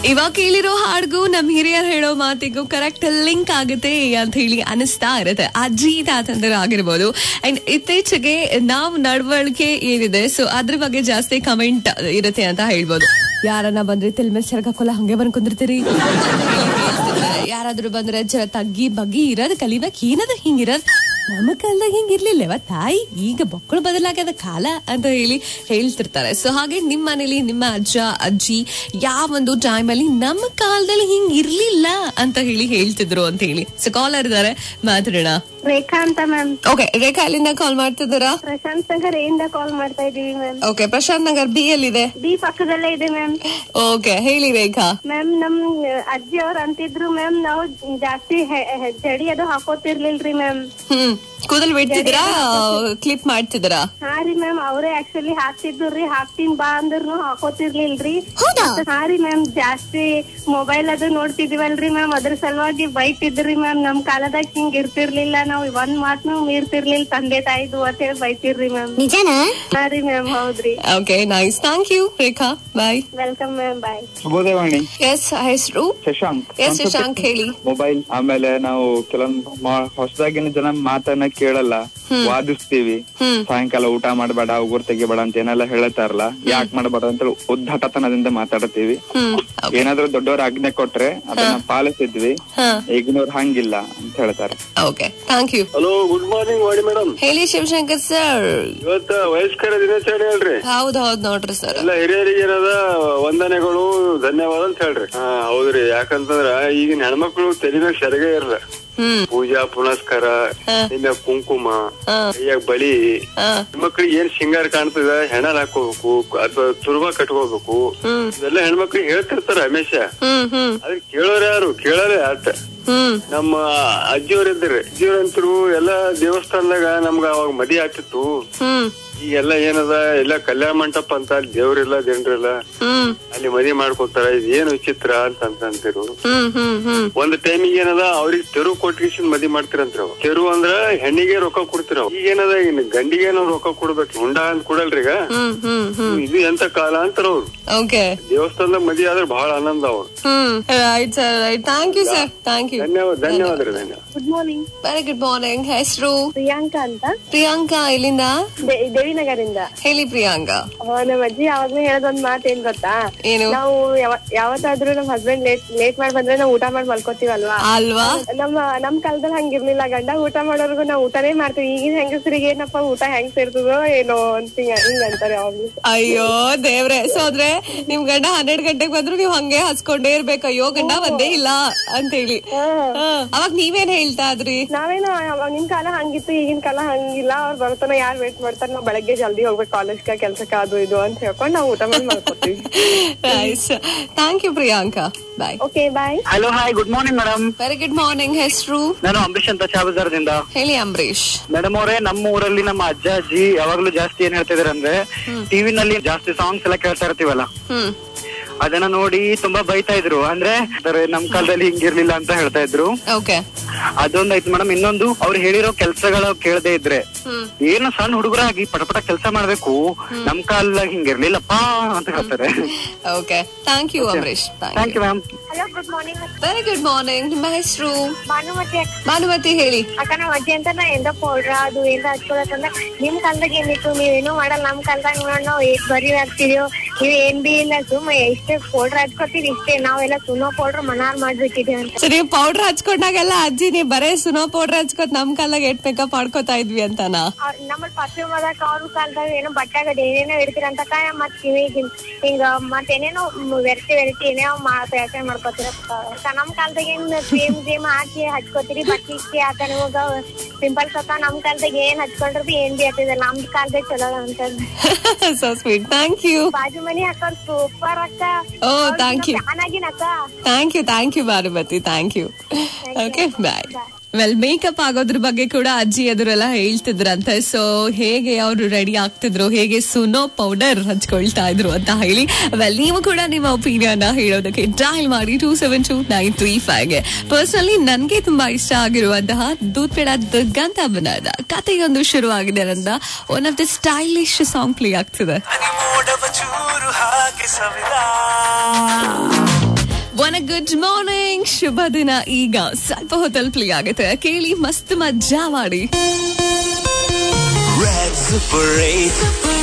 ಇವಾಗ ಕೇಳಿರೋ ಹಾಡ್ಗೂ ನಮ್ ಹಿರಿಯರು ಹೇಳೋ ಮಾತಿಗೂ ಕರೆಕ್ಟ್ ಲಿಂಕ್ ಆಗುತ್ತೆ ಅಂತ ಹೇಳಿ ಅನಿಸ್ತಾ ಇರುತ್ತೆ ಅಜ್ಜಿ ತಾತಂದ್ರ ಆಗಿರ್ಬೋದು ಅಂಡ್ ಇತ್ತೀಚೆಗೆ ನಾವು ನಡವಳಿಕೆ ಏನಿದೆ ಸೊ ಅದ್ರ ಬಗ್ಗೆ ಜಾಸ್ತಿ ಕಮೆಂಟ್ ಇರುತ್ತೆ ಅಂತ ಹೇಳ್ಬೋದು ಯಾರನ್ನ ಬಂದ್ರೆ ತಿಲ್ ಮೇಲೆ ಸೆರಗಾಕೊಲ್ಲ ಹಂಗೆ ಬಂದ್ ಕುಂದಿರ್ತೀರಿ ಯಾರಾದ್ರೂ ಬಂದ್ರೆ ಜರ ತಗ್ಗಿ ಬಗ್ಗಿ ಇರೋದ್ ಕಲಿಬೇಕು ಏನದ ಹಿಂಗಿರೋದ್ ನಮ್ಮ ಕಾಲದಾಗ ಹಿಂಗ್ ಇರ್ಲಿಲ್ಲವ ತಾಯಿ ಈಗ ಮಕ್ಕಳು ಬದಲಾಗ್ಯದ ಕಾಲ ಅಂತ ಹೇಳಿ ಹೇಳ್ತಿರ್ತಾರೆ ಸೊ ಹಾಗೆ ನಿಮ್ಮ ಮನೇಲಿ ನಿಮ್ಮ ಅಜ್ಜ ಅಜ್ಜಿ ಯಾವೊಂದು ಟೈಮ್ ಅಲ್ಲಿ ನಮ್ಮ ಕಾಲದಲ್ಲಿ ಹಿಂಗ್ ಇರ್ಲಿಲ್ಲ ಅಂತ ಹೇಳಿ ಹೇಳ್ತಿದ್ರು ಅಂತ ಹೇಳಿ ಸೊ ಕಾಲರ್ ಇದಾರೆ ಮಾತಾಡೋಣ ರೇಖಾ ಅಂತ ಮ್ಯಾಮ್ ಓಕೆ ರೇಖಾ ಅಲ್ಲಿಂದ ಕಾಲ್ ಮಾಡ್ತಿದ್ದೀರಾ ಪ್ರಶಾಂತ್ ನಗರ್ ಇಂದ ಕಾಲ್ ಮಾಡ್ತಾ ಇದೀವಿ ma'am okay Prashanth Nagar B ಎಲ್ಲಿದೆ ಬಿ ಪಕ್ಕದಲ್ಲೇ ಇದೆ ಮ್ಯಾಮ್ ಓಕೆ ಹೇಳಿ ರೇಖಾ ಮ್ಯಾಮ್ ನಮ್ ಅಜ್ಜಿ ಅವ್ರ ಅಂತಿದ್ರು ಮ್ಯಾಮ್ ನಾವು ಜಾಸ್ತಿ ಹೆ- ಹೆ- ಜಡಿ ಅದು ಹಾಕೋತಿರ್ಲಿಲ್ರಿ ಮ್ಯಾಮ್ ಹ್ಮ್ ಕೂದಲ್ ಬಿಡ್ತಿದ್ದೀರಾ ಕ್ಲಿಪ್ ಮಾಡ್ತಿದ್ದೀರಾ ಹಾ ರೀ ಮ್ಯಾಮ್ ಅವರೇ ಆಕ್ಚುಲಿ ಹಾಕ್ತಿದ್ರು ರೀ ಹಾಕ್ತೀನಿ ಬಾ ಅಂದ್ರೂ ಹಾಕೋತಿರ್ಲಿಲ್ರಿ ಹಾ ರೀ ಮ್ಯಾಮ್ ಜಾಸ್ತಿ ಮೊಬೈಲ್ ಅದು ನೋಡ್ತಿದೀವಲ್ರಿ ಮ್ಯಾಮ್ ಅದ್ರ ಸಲುವಾಗಿ ಬೈತಿದ್ರಿ ಮ್ಯಾಮ್ ನಮ್ ಕಾಲದಾಗ ಹಿಂಗ್ ಇರ್ತಿರ್ಲಿಲ್ಲ ನಾವ್ ಒಂದ್ ಮಾತ್ನು ಮೀರ್ತಿರ್ಲಿಲ್ಲ ತಂದೆ ತಾಯಿದು ಅಂತ ಹೇಳಿ ಬೈತಿರ್ರಿ ಮ್ಯಾಮ್ ನಿಜನಾ ಹಾ ರೀ ಮ್ಯಾಮ್ ಹೌದ್ರಿ okay nice thank you Rekha bye welcome ma'am bye ಶುಭೋದಯವಾಣಿ ಎಸ್ ಹೆಸರು ಶಶಾಂಕ್ ಎಸ್ ಶಶಾಂಕ್ ಹೇಳಿ ಮೊಬೈಲ್ ಆಮೇಲೆ ನಾವು ಕೆಲವೊಂದು ಮಾ- ಹೊಸದಾಗಿನ ಜನ ಮಾತನ್ನ ಕೇಳಲ್ಲ ವಾದಿಸ್ತೀವಿ ಹ್ಮ್. ಸಾಯಂಕಾಲ ಊಟ ಮಾಡಬೇಡ ಉಗುರ್ ತೆಗಿಬೇಡ ಅಂತ ಏನೆಲ್ಲ ಹೇಳ್ತಾರಲ್ಲ ಯಾಕೆ ಮಾಡಬೇಡ ಅಂತ ಉದ್ದಟತನದಿಂದ ಮಾತಾಡ್ತೀವಿ ಹ್ಮ್ ಏನಾದ್ರೂ ದೊಡ್ಡವ್ರ ಆಜ್ಞೆ ಕೊಟ್ರೆ ಅದನ್ನ ಪಾಲಿಸಿದ್ವಿ ಹಾ ಈಗಿನವ್ರು ಹಂಗಿಲ್ಲ ಅಂತ ಹೇಳ್ತಾರೆ okay thank you hello good morning ವಾಡಿ ಮೇಡಮ್ ಹೇಳಿ ಶಿವಶಂಕರ್ ಸರ್ ಇವತ್ತ ವಯಸ್ಕರ ದಿನಾಚರಣೆ ಅಲ್ರಿ ಹೌದ್ ಹೌದ್ ನೋಡ್ರಿ ಸರ್ ಎಲ್ಲ ಹಿರಿಯರಿಗೆ ಏನದ ವಂದನೆಗಳು ಧನ್ಯವಾದ ಅಂತ ಹೇಳ್ರಿ ಹಾ ಹೌದ್ರಿ ಯಾಕಂತಂದ್ರ ಈಗಿನ ಹೆಣ್ಮಕ್ಳು ತಲೆನಾಗ ಸೆರಗೆ ಇರಲ್ಲ ಹ್ಮ್ ಪೂಜಾ ಪುನಸ್ಕಾರ ಇನ್ನ ಕುಂಕುಮ ಹಾ. ಕೈಯಾಗ ಬಳಿ ಹಾ ಹೆಣ್ಮಕ್ಳಿಗೆ ಏನ್ ಶೃಂಗಾರ ಕಾಣ್ತದ ಹೆಣಲ್ ಹಾಕೋಬೇಕು ಅಥವಾ ತುರ್ಬಾ ಕಟ್ಕೋಬೇಕು ಹ್ಮ್ ಇವೆಲ್ಲ ಹೆಣ್ಮಕ್ಳಿಗೆ ಹೇಳ್ತಿರ್ತಾರ ಹಮೇಶ ಹ್ಮ್ ಹ್ಮ್ ಅದ್ರ ಕೇಳೋರ್ ಯಾರು ಕೇಳಲ್ಲ ಆತ ಹ್ಮ್ ನಮ್ಮ ಅಜ್ಜಿಯವ್ರ ಇದ್ರಿ ಅಜ್ಜಿಯವ್ರಂತರು ಎಲ್ಲಾ ದೇವಸ್ಥಾನದಾಗ ನಮ್ಗ ಅವಾಗ ಮದಿ ಆಗ್ತಿತ್ತು ಹ್ಮ್ ಈಗೆಲ್ಲ ಏನದ ಎಲ್ಲ ಕಲ್ಯಾಣ ಮಂಟಪ ಅಂತ ಅಲ್ಲಿ ದೇವ್ರಿಲ್ಲ ಜನರಿಲ್ಲ ಹ್ಮ್ ಅಲ್ಲಿ ಮದಿ ಮಾಡ್ಕೊತಾರ ಇದು ಏನು ವಿಚಿತ್ರ ಅಂತ ಅಂತಿರು ಹ್ಮ್ ಹ್ಮ್ ಹ್ಮ್ ಒಂದ್ ಟೈಮಿಗೆ ಏನದ ಅವ್ರಿಗೆ ತೆರು ಕೊಟ್ಟಿಗೆ ಮದಿ ಮಾಡ್ತಿರಂತ್ರ ಅವ. ತೆರು ಅಂದ್ರ ಹೆಣ್ಣಿಗೆ ರೊಕ್ಕ ಕೊಡ್ತಿರ ಈಗ ಏನದ ಇನ್ ಗಂಡಿಗೆ ನಾವು ರೊಕ್ಕ ಕೊಡ್ಬೇಕು ಹುಂಡ ಅಂತ ಕೊಡಲ್ರಿ ಈಗ ಹ್ಮ್ ಹ್ಮ್ ಹ್ಮ್ ಇದು ಎಂತ ಕಾಲ ಅಂತಾರ ಅವ್ರು ಓಕೆ ದೇವಸ್ಥಾನದಾಗ ಮದಿ ಆದ್ರೆ ಬಹಳ ಆನಂದ ಅವ್ರು hmm right sir right thank you sir thank you ಧನ್ಯವಾದ ಧನ್ಯವಾದ ರೀ ಧನ್ಯವಾದ good morning very good morning ಹೆಸರು ಪ್ರಿಯಾಂಕಾ ಅಂತ ಪ್ರಿಯಾಂಕಾ ಇಲ್ಲಿಂದ ದೇ- ದೇವಿನಗರಿಂದ ಹೇಳಿ ಪ್ರಿಯಾಂಕಾ ಆ, ನಮ್ಮ ಅಜ್ಜಿ ಯಾವಾಗ್ಲೂ ಹೇಳೋದೊಂದ್ ಮಾತ್ ಏನ್ ಗೊತ್ತಾ ಏನು ನಾವು ಯಾವ- ಯಾವತ್ತಾದ್ರೂ ನಮ್ ಹಸ್ಬೆಂಡ್ ಲೇಟ್ ಲೇಟ್ ಮಾಡಿ ಬಂದ್ರೆ ನಾವು ಊಟ ಮಾಡಿ ಮಲ್ಕೋತೀವಲ್ವಾ ಅಲ್ವಾ ನಮ್ಮ ನಮ್ ಕಾಲದಲ್ಲಿ ಹಂಗಿರ್ಲಿಲ್ಲ ಗಂಡ ಊಟ ಮಾಡೋರ್ಗು ನಾವು ಊಟನೇ ಮಾಡ್ತೀವಿ ಈಗಿನ ಹೆಂಗಸರಿಗೆ ಏನಪ್ಪ ಊಟ ಹೆಂಗ್ ಸೇರ್ತದೋ ಏನೋ ಅಂತ ಹಿಂಗ ಹಿಂಗ್ ಅಂತಾರೆ ಯಾವಾಗ್ಲೂ ಅಯ್ಯೋ ದೇವ್ರೆ ಸೊ ಅಂದ್ರೆ ನಿಮ್ ಗಂಡ ಹನ್ನೆರಡ್ ಗಂಟೆಗೆ ಬಂದ್ರು ನೀವ್ ಹಂಗೆ ಹಸ್ಕೊಂಡೇ ಇರ್ಬೇಕು ಅಯ್ಯೋ ಗಂಡ ಬಂದೇ ಇಲ್ಲ ಅಂತ ಹೇಳಿ ಹಾ. ಅವಾಗ ನೀವೇನ್ ಹೇಳ್ತಾ ಇದ್ರಿ ನಾವೇನೋ ಅವಾಗ ನಿಮ್ ಕಾಲ ಹಂಗಿತ್ತು ಈಗಿನ ಕಾಲ ಹಂಗಿಲ್ಲ ಅವ್ರು ಬರ್ತಾನ ಯಾರ್ ವೇಟ್ ಮಾಡ್ತಾರ ನಾವ್ ಬೆಳಗ್ಗೆ ಜಲ್ದಿ ಹೋಗ್ಬೇಕು ಕಾಲೇಜ್ಗ ಕೆಲ್ಸಕ್ಕ ಅದು ಇದು ಅಂತ ಹೇಳ್ಕೊಂಡ್ ನಾವು ಊಟ ಮಾಡಿ ಮಾಡ್ಕೊತೀವಿ nice thank you Priyanka bye okay bye hello hi good morning madam very good morning ಹೆಸರು ನಾನು ಅಂಬರೀಶ್ ಅಂತ ಚಾಬಜಾರದಿಂದ ಹೇಳಿ ಅಂಬರೀಶ್ ಮೇಡಮ್ ಅವರೇ ನಮ್ಮ ಊರಲ್ಲಿ ನಮ್ಮ ಅಜ್ಜ ಅಜ್ಜಿ ಯಾವಾಗ್ಲೂ ಜಾಸ್ತಿ ಏನ್ ಹೇಳ್ತಿದಾರೆ ಅಂದ್ರೆ ಟಿವಿನಲ್ಲಿ ಜಾಸ್ತಿ ಸಾಂಗ್ಸ್ ಎಲ್ಲ ಕೇಳ್ತಾ ಇರ್ತೀವಲ್ಲ ಹ್ಮ್ ಅದನ್ನ ನೋಡಿ ತುಂಬಾ ಬೈತಾ ಇದ್ರು ಅಂದ್ರೆ ಅಂದ್ರೆ ನಮ್ ಕಾಲದಲ್ಲಿ ಹಿಂಗಿರ್ಲಿಲ್ಲ ಅಂತ ಹೇಳ್ತಾ ಇದ್ರು ಓಕೆ ಅದೊಂದಾಯ್ತು ಮೇಡಮ್ ಇನ್ನೊಂದು ಅವ್ರು ಹೇಳಿರೋ ಕೆಲ್ಸಗಳು ಕೇಳದೆ ಇದ್ರೆ ಹ್ಮ್ ಏನು ಸಣ್ಣ ಹುಡುಗರಾಗಿ ಪಟಪಟ ಕೆಲಸ ಮಾಡ್ಬೇಕು ನಮ್ ಕಾಲದಾಗ ಹಿಂಗಿರ್ಲಿಲ್ಲಪ್ಪ ಅಂತ ಹೇಳ್ತಾರೆ okay thank you Ambareesh thank you ma'am hello good morning very good morning ನಿಮ್ಮ ಹೆಸರು ಭಾನುಮತಿ ಭಾನುಮತಿ ಹೇಳಿ ಅಕ್ಕ ನಾವ್ ಅಜ್ಜಿ ಅಂತ ನಾ ಎಂದ ಪೌಡ್ರ ಅದು ಏನ್ರ ಹಚ್ಕೊಳತ್ತಂದ್ರ ನಿಮ್ ಕಾಲದಾಗ ಏನಿತ್ತು ನೀವೇನು ಮಾಡಲ್ಲ ನಮ್ ಕಾಲದಾಗ ನೋಡ್ ನಾವ್ ಏಟ್ ಬರಿ ಹಾಕ್ತಿದ್ಯೋ ನೀವ್ ಏನ್ ಬಿ ಇಲ್ಲ ಸುಮ್ಮ ಇಷ್ಟೇ ಪೌಡ್ರ್ ಹಚ್ಕೊತೀರಿ ಇಷ್ಟೇ ನಾವೆಲ್ಲ ಸುನೋ ಪೌಡ್ರ್ ಮನಾರ್ ಮಾಡ್ಬಿಟ್ಟಿದೀವಿ ಅಂತ ಸರಿ ಪೌಡರ್ ಹಚ್ಕೊಂಡಾಗೆಲ್ಲ ಅಜ್ಜಿ ನೀವ್ ಬರೇ ಸುನೋ ಪೌಡರ್ ಹಚ್ಕೊತ್ ನಮ್ ಕಾಲಾಗ ಎಟ್ ಮೇಕಪ್ ಮಾಡ್ಕೋತಾ ಇದ್ವಿ ಅಂತಾನ ಅವ್ರ್ ನಮ್ಮಲ್ ಪಶ್ಚಿಮ ಮಾಡಕ್ ಅವ್ರ ಕಾಲದಾಗ ಏನೋ ಬಟ್ಟಾಗದ ಏನೇನೋ ಇಡ್ತೀರಂತ ಕಾಯ ಮತ್ ಕಿವಿಗ್ ಹಿಂಗ ಮತ್ ಏನೇನೋ ವೆರೈಟಿ ವೆರೈಟಿ ಏನೇನೋ ತಯಾರಿ ಮಾಡ್ಕೊತೀರ ನಮ್ ಕಾಲದಾಗ ಏನ್ ಕ್ರೀಮ್ ಗೇಮ್ ಹಾಕಿ ಹಚ್ಕೋತೀರಿ ಬಟ್ಟಿ ಆತ ನಿಮಗ ಪಿಂಪಲ್ಸ್ ಅಕ್ಕ ನಮ್ ಕಾಲದಾಗ ಏನ್ ಹಚ್ಕೊಂಡ್ರ ಬಿ ಏನ್ ಬಿ ಆಗ್ತಿದೆ ನಮ್ ಕಾಲದಾಗ ಚಲೋ ಅಂತ ಸೊ ಸ್ವೀಟ್ ಥ್ಯಾಂಕ್ ಯು ಬಾಜು ಮನಿ ಹಾಕೋರ್ ಸೂಪರ್ ಅಕ್ಕ ಓ ಥ್ಯಾಂಕ್ ಯು ಫ್ಯಾನ್ ಆಗಿನ ಅಕ್ಕ thank you thank you Bhanumathi thank you okay bye well makeup ಆಗೋದ್ರ ಬಗ್ಗೆ ಕೂಡ ಅಜ್ಜಿ ಎದುರೆಲ್ಲ ಹೇಳ್ತಿದ್ರಂತೆ ಸೊ ಹೇಗೆ ಅವರು ರೆಡಿ ಆಗ್ತಿದ್ರು ಹೇಗೆ ಸುನೋ ಪೌಡರ್ ಹಚ್ಕೊಳ್ತಾ ಇದ್ರು ಅಂತ ಹೇಳಿ ವೆಲ್ ನೀವು ಕೂಡ ನಿಮ್ಮ ಒಪಿನಿಯನ್ ಹೇಳೋದಕ್ಕೆ ಡಯಲ್ ಮಾಡಿ two seven two nine three ಫೈವ್ಗೆ ಪರ್ಸನಲಿ ನನ್ಗೆ ತುಂಬಾ ಇಷ್ಟ ಆಗಿರುವಂತಹ ದೂದ್ಪೇಡ ದುರ್ಗಂತ ಬನದ ಕಥೆಯೊಂದು ಶುರು ಆಗಿದೆ ಅಂತ one of the stylish song play ಆಗ್ತಿದೆ ಎವ್ರಿವನ್ ಗುಡ್ ಮಾರ್ನಿಂಗ್ ಶುಭ ದಿನ ಈಗ ಸ್ವಲ್ಪ ಹೊತ್ತಲ್ಲಿ ಪ್ಲೇ ಆಗುತ್ತೆ ಕೇಳಿ ಮಸ್ತ್ ಮಜಾ ಮಾಡಿ Red Super 8.